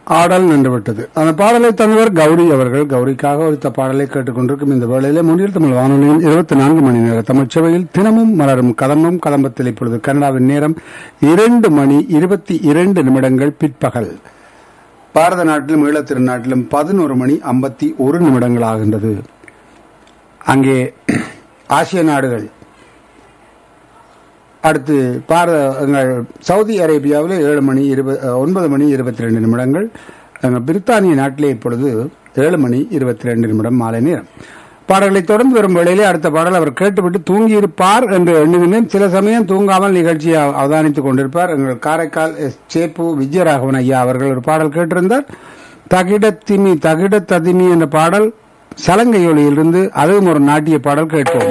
ஆடல் நின்றுவிட்டது அந்த பாடலை தந்தவர் கௌரி அவர்கள் கௌரிக்காக ஒருத்த பாடலை கேட்டுக்கொண்டிருக்கும் இந்த வேளையிலே முன்னில் தமிழ் வானொலியின் இருபத்தி நான்கு மணி நேர தமிழ்ச்சபையில் தினமும் மலரும் கதம்பம் கதம்பத்தில் இப்பொழுது கனடாவின் நேரம் இரண்டு மணி இருபத்தி இரண்டு நிமிடங்கள் பிற்பகல் பாரத நாட்டிலும் ஈழத் திருநாட்டிலும் பதினோரு மணி ஐம்பத்தி ஒரு நிமிடங்கள் ஆகின்றது அங்கே ஆசிய நாடுகள் அடுத்து பாரத எங்கள் சவுதி அரேபியாவில் ஏழு மணி இருபது ஒன்பது மணி இருபத்தி ரெண்டு நிமிடங்கள் எங்கள் பிரித்தானிய நாட்டிலே இப்பொழுது ஏழு மணி இருபத்தி ரெண்டு நிமிடம் மாலை நேரம் பாடல்களை தொடர்ந்து வரும் வேளையிலே அடுத்த பாடல் அவர் கேட்டுவிட்டு தூங்கியிருப்பார் என்று எண்ணுகின்றேன் சில சமயம் தூங்காமல் நிகழ்ச்சியை அவ- அவதானித்துக் கொண்டிருப்பார் எங்கள் காரைக்கால் எஸ் சேப்பு விஜயராகவன் ஐயா அவர்கள் ஒரு பாடல் கேட்டிருந்தார் தகிடத்திமி தகிட ததிமி என்ற பாடல் சலங்கை ஒளியிலிருந்து அதுவும் ஒரு நாட்டிய பாடல் கேட்போம்